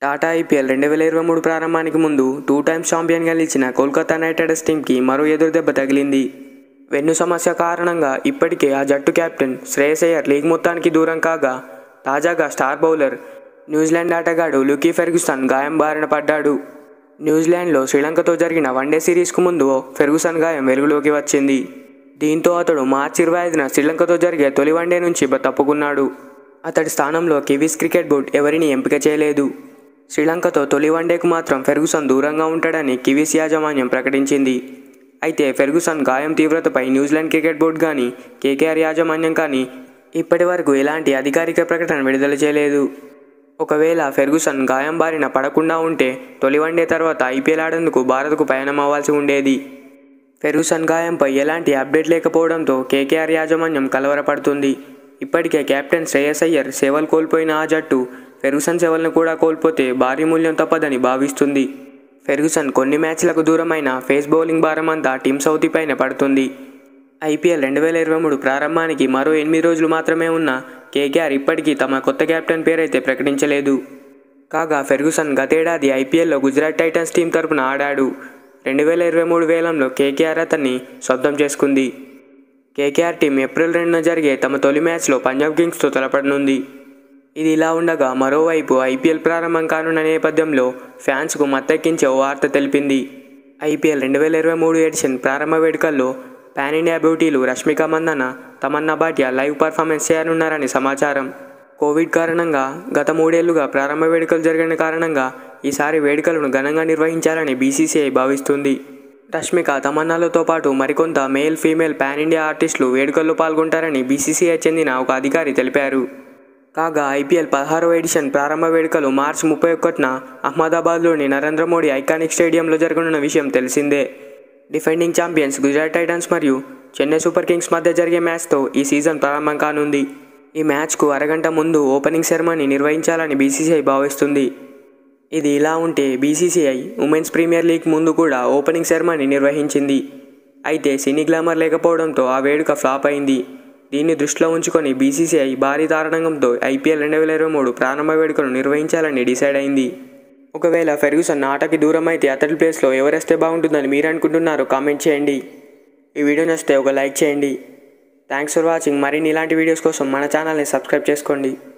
Tata IPL రెండు వేల ఇరవై మూడు ప్రారంభానికి ముందు టూ టైమ్స్ ఛాంపియన్గా నిలిచిన కోల్కతా నైట్ రైడర్స్ టీంకి మరో ఎదురు దెబ్బ తగిలింది వెన్ను సమస్య కారణంగా ఇప్పటికే ఆ జట్టు కెప్టెన్ శ్రేయస్ అయ్యర్ లీగ్ మొత్తానికి దూరం కాగా తాజాగా స్టార్ బౌలర్ న్యూజిలాండ్ ఆటగాడు లుకీ ఫెర్గుసన్ గాయం బారిన పడ్డాడు న్యూజిలాండ్లో శ్రీలంకతో జరిగిన వన్డే సిరీస్కు ముందు ఫెర్గుసన్ గాయం వెలుగులోకి వచ్చింది దీంతో అతడు మార్చి ఇరవై ఐదున శ్రీలంకతో జరిగే తొలి వన్డే నుంచి తప్పుకున్నాడు అతడి స్థానంలో కివీస్ క్రికెట్ బోర్డు ఎవరిని ఎంపిక చేయలేదు శ్రీలంకతో తొలి వన్డేకు మాత్రం ఫెర్గుసన్ దూరంగా ఉంటాడని కివీస్ యాజమాన్యం ప్రకటించింది అయితే ఫెర్గుసన్ గాయం తీవ్రతపై న్యూజిలాండ్ క్రికెట్ బోర్డు కానీ కేకేఆర్ యాజమాన్యం కానీ ఇప్పటి వరకు ఎలాంటి అధికారిక ప్రకటన విడుదల చేయలేదు ఒకవేళ ఫెర్గుసన్ గాయం బారిన పడకుండా ఉంటే తొలి వన్డే తర్వాత ఐపీఎల్ ఆడేందుకు భారత్కు పయనం అవ్వాల్సి ఉండేది ఫెర్గుసన్ గాయంపై ఎలాంటి అప్డేట్ లేకపోవడంతో కేకేఆర్ యాజమాన్యం కలవరపడుతుంది ఇప్పటికే కెప్టెన్ శ్రేయస్ అయ్యర్ సేవలు కోల్పోయిన ఆ జట్టు ఫెర్గుసన్ సేవలను కూడా కోల్పోతే భారీ మూల్యం తప్పదని భావిస్తుంది ఫెర్గుసన్ కొన్ని మ్యాచ్లకు దూరమైన ఫేస్ బౌలింగ్ భారం అంతా టీమ్ సౌతీ పైన పడుతుంది ఐపీఎల్ రెండు వేల ఇరవై మూడు ప్రారంభానికి మరో ఎనిమిది రోజులు మాత్రమే ఉన్న కేకేఆర్ ఇప్పటికీ తమ కొత్త కెప్టెన్ పేరైతే ప్రకటించలేదు కాగా ఫెర్గుసన్ గతేడాది ఐపీఎల్లో గుజరాత్ టైటన్స్ టీం తరపున ఆడాడు రెండు వేల ఇరవై మూడు వేలంలో కేకేఆర్ అతన్ని సొంతం చేసుకుంది కేకేఆర్ టీం ఏప్రిల్ రెండున జరిగే తమ తొలి మ్యాచ్లో పంజాబ్ కింగ్స్తో తలపడనుంది ఇది ఇలా ఉండగా మరోవైపు ఐపీఎల్ ప్రారంభం కానున్న నేపథ్యంలో ఫ్యాన్స్కు మత్తెక్కించే ఓ వార్త తెలిపింది ఐపీఎల్ రెండు వేల ఇరవై మూడు ఎడిషన్ ప్రారంభ వేడుకల్లో పాన్ ఇండియా బ్యూటీలు రష్మిక మందన తమన్నా భాటియా లైవ్ పర్ఫార్మెన్స్ చేయనున్నారని సమాచారం కోవిడ్ కారణంగా గత మూడేళ్లుగా ప్రారంభ వేడుకలు జరిగిన కారణంగా ఈసారి వేడుకలను ఘనంగా నిర్వహించాలని బీసీసీఐ భావిస్తుంది రష్మిక తమన్నాలతో పాటు మరికొంత మేల్ ఫీమేల్ పాన్ ఇండియా ఆర్టిస్టులు వేడుకల్లో పాల్గొంటారని బీసీసీఐ చెందిన ఒక అధికారి తెలిపారు కాగా ఐపీఎల్ పదహారవ ఎడిషన్ ప్రారంభ వేడుకలు మార్చి ముప్పై ఒకటిన అహ్మదాబాద్లోని నరేంద్ర మోడీ ఐకానిక్ స్టేడియంలో జరగనున్న విషయం తెలిసిందే డిఫెండింగ్ ఛాంపియన్స్ గుజరాత్ టైటన్స్ మరియు చెన్నై సూపర్ కింగ్స్ మధ్య జరిగే మ్యాచ్తో ఈ సీజన్ ప్రారంభం కానుంది ఈ మ్యాచ్కు అరగంట ముందు ఓపెనింగ్ సెరమనీ నిర్వహించాలని బీసీసీఐ భావిస్తుంది ఇది ఇలా ఉంటే బీసీసీఐ ఉమెన్స్ ప్రీమియర్ లీగ్ ముందు కూడా ఓపెనింగ్ సెరమనీ నిర్వహించింది అయితే సినీ గ్లామర్ లేకపోవడంతో ఆ వేడుక ఫ్లాప్ అయింది దీన్ని దృష్టిలో ఉంచుకొని బీసీసీఐ భారీ తారణంగంతో ఐపీఎల్ రెండు వేల ఇరవై మూడు ప్రారంభ వేడుకను నిర్వహించాలని డిసైడ్ అయింది ఒకవేళ ఫెర్గుసన్ ఆటకి దూరం అయితే అతడి ప్లేస్లో ఎవరేస్తే బాగుంటుందని మీరు అనుకుంటున్నారో కామెంట్ చేయండి ఈ వీడియో నచ్చితే ఒక లైక్ చేయండి థ్యాంక్స్ ఫర్ వాచింగ్ మరిన్ని ఇలాంటి వీడియోస్ కోసం మన ఛానల్ని సబ్స్క్రైబ్ చేసుకోండి